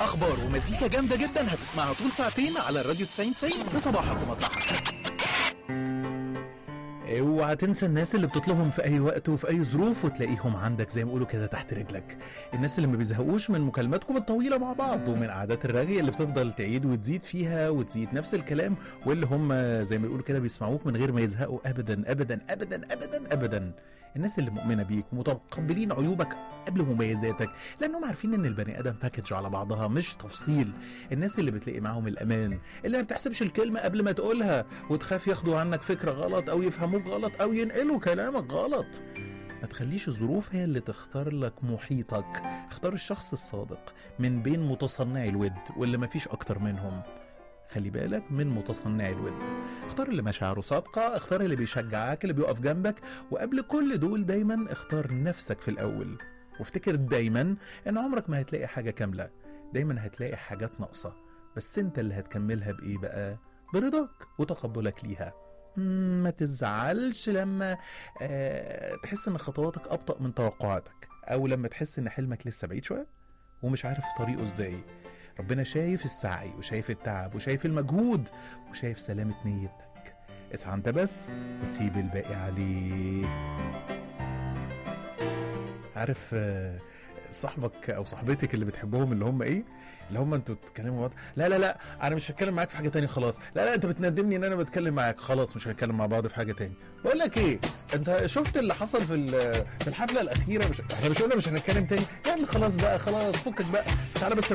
اخبار ومزيكا جامده جدا هتسمعها طول ساعتين على الراديو 90 90 بصباحك ومطرحك اوعى تنسى الناس اللي بتطلبهم في اي وقت وفي اي ظروف وتلاقيهم عندك زي ما بيقولوا كده تحت رجلك الناس اللي ما بيزهقوش من مكالماتكم الطويله مع بعض ومن قعدات الرغي اللي بتفضل تعيد وتزيد فيها وتزيد نفس الكلام واللي هم زي ما بيقولوا كده بيسمعوك من غير ما يزهقوا ابدا ابدا ابدا ابدا ابدا الناس اللي مؤمنه بيك ومتقبلين عيوبك قبل مميزاتك لانهم عارفين ان البني ادم باكج على بعضها مش تفصيل الناس اللي بتلاقي معاهم الامان اللي ما بتحسبش الكلمه قبل ما تقولها وتخاف ياخدوا عنك فكره غلط او يفهموك غلط او ينقلوا كلامك غلط ما تخليش الظروف هي اللي تختار لك محيطك اختار الشخص الصادق من بين متصنعي الود واللي مفيش اكتر منهم خلي بالك من متصنعي الود اختار اللي مشاعره صادقة اختار اللي بيشجعك اللي بيقف جنبك وقبل كل دول دايما اختار نفسك في الأول وافتكر دايما ان عمرك ما هتلاقي حاجة كاملة دايما هتلاقي حاجات ناقصة بس انت اللي هتكملها بإيه بقى برضاك وتقبلك ليها مم، ما تزعلش لما آه تحس ان خطواتك ابطأ من توقعاتك او لما تحس ان حلمك لسه بعيد شوية ومش عارف طريقه ازاي ربنا شايف السعي وشايف التعب وشايف المجهود وشايف سلامة نيتك اسعى انت بس وسيب الباقي عليه عارف آه، صاحبك او صاحبتك اللي بتحبهم اللي هم ايه اللي هم انتوا بتتكلموا مع بعض لا لا لا انا مش هتكلم معاك في حاجه تانية خلاص لا لا انت بتندمني ان انا بتكلم معاك خلاص مش هنتكلم مع بعض في حاجه تاني بقول لك ايه انت شفت اللي حصل في ال- في الحفله الاخيره مش احنا مش قلنا مش هنتكلم تاني يعني خلاص بقى خلاص فكك بقى تعالى بس